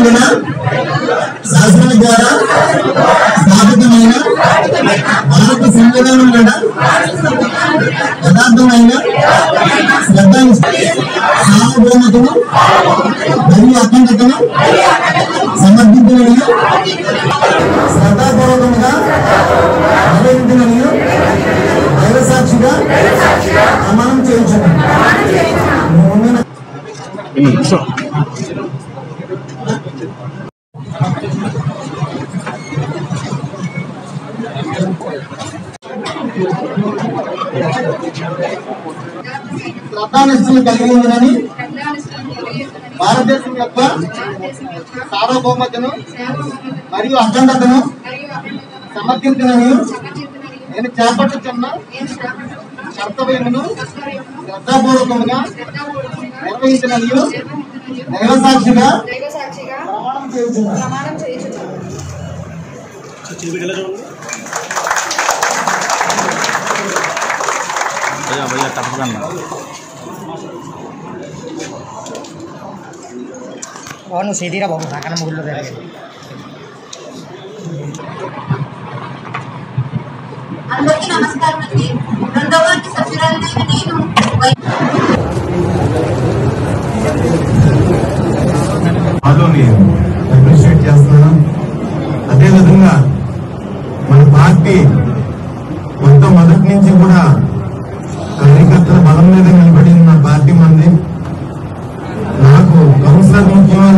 కలిగినందున శాసనం ద్వారా స్థాపితమైన భారత సంవిధానం మీద యథార్థమైన శ్రద్ధ సార్వభౌమతను మరియు అఖండతను సమర్థించడానికి శ్రద్ధాపూర్వకంగా నిర్వహించడానికి దైవ సాక్షిగా ప్రమాణం చేయించండి ముందున శ్రద్ధానిష్టలు కలిగి ఉందని భారతదేశం యొక్క సార్వభౌమతను మరియు అఖండతను సమర్థించినని నేను చేపట్టుతున్న కర్తవ్యమును శ్రద్ధాపూర్వకముగా నిర్వహించినని దైవ సాక్షిగా దైవ సాక్షిగా ప్రమాణం చేయించున్నాను ప్రమాణం చేయించున్నాను भैया भैया टप करना అవును సిటీరా బాబు పక్కన ముగ్గురు జరిగింది అందరికీ నమస్కారం అండి రెండవ వార్డు సభ్యురాలైన నేను వై- ఆలోని అప్రిషియేట్ చేస్తున్నాను అదేవిధంగా మన పార్టీ మొత్తం మొదటి నుంచి కూడా కార్యకర్తల బలం మీద నిలబడి ఉన్న పార్టీ మంది నాకు కౌన్సిలర్ ముఖ్యమా